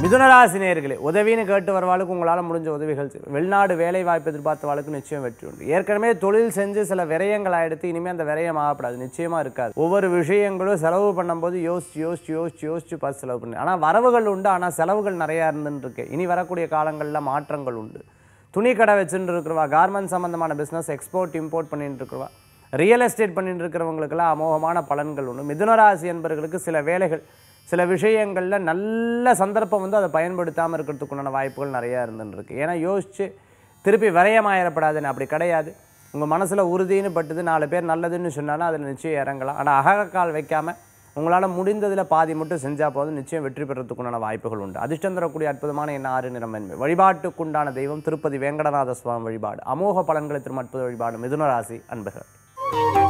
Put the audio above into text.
மிதுனராசி நேயர்களே உதவின்னு கேட்டு வரவாளுக்கு உங்களால் முடிஞ்ச உதவிகள் செய்யும். வெளிநாடு வேலை வாய்ப்பு எதிர்பார்த்தவாளுக்கு நிச்சயம் வெற்றி உண்டு ஏற்கனவே தொழில் செஞ்சு சில விரயங்கள் ஆயிடுத்து இனிமேல் அந்த விரயம் ஆகப்படாது நிச்சயமா இருக்காது ஒவ்வொரு விஷயங்களும் செலவு பண்ணும்போது யோசிச்சு யோசிச்சு யோசிச்சு யோசிச்சு பார்த்து செலவு பண்ணி ஆனால் வரவுகள் உண்டு ஆனால் செலவுகள் நிறையா இருந்துன்னு இருக்கு இனி வரக்கூடிய காலங்களில் மாற்றங்கள் உண்டு துணி கடை வச்சுட்டு இருக்கிறவா கார்மெண்ட் சம்மந்தமான பிஸ்னஸ் எக்ஸ்போர்ட் இம்போர்ட் பண்ணிட்டு இருக்கிறவா ரியல் எஸ்டேட் பண்ணிட்டு இருக்கிறவங்களுக்கெல்லாம் அமோகமான பலன்கள் உண்டு மிதுனராசி என்பவர்களுக்கு சில வேலைகள் சில விஷயங்களில் நல்ல சந்தர்ப்பம் வந்து அதை பயன்படுத்தாமல் இருக்கிறதுக்குண்டான வாய்ப்புகள் நிறையா இருந்துருக்கு ஏன்னா யோசிச்சு திருப்பி விரயமாயிடப்படாதுன்னு அப்படி கிடையாது உங்கள் மனசில் உறுதின்னு பட்டுது நாலு பேர் நல்லதுன்னு சொன்னாலும் அதில் நிச்சயம் இறங்கலாம் ஆனால் அகக்கால் வைக்காமல் உங்களால் முடிந்ததில் பாதி மட்டும் செஞ்சால் போதும் நிச்சயம் வெற்றி பெறத்துக்குண்டான வாய்ப்புகள் உண்டு அதிர்ஷ்டம் தரக்கூடிய அற்புதமான என்ன ஆறு நிறம் என்பது வழிபாட்டுக்குண்டான தெய்வம் திருப்பதி வேங்கடநாத சுவாமி வழிபாடு அமோக பலன்களை திரும்ப அற்புத வழிபாடு மிதுன ராசி அன்பர்கள்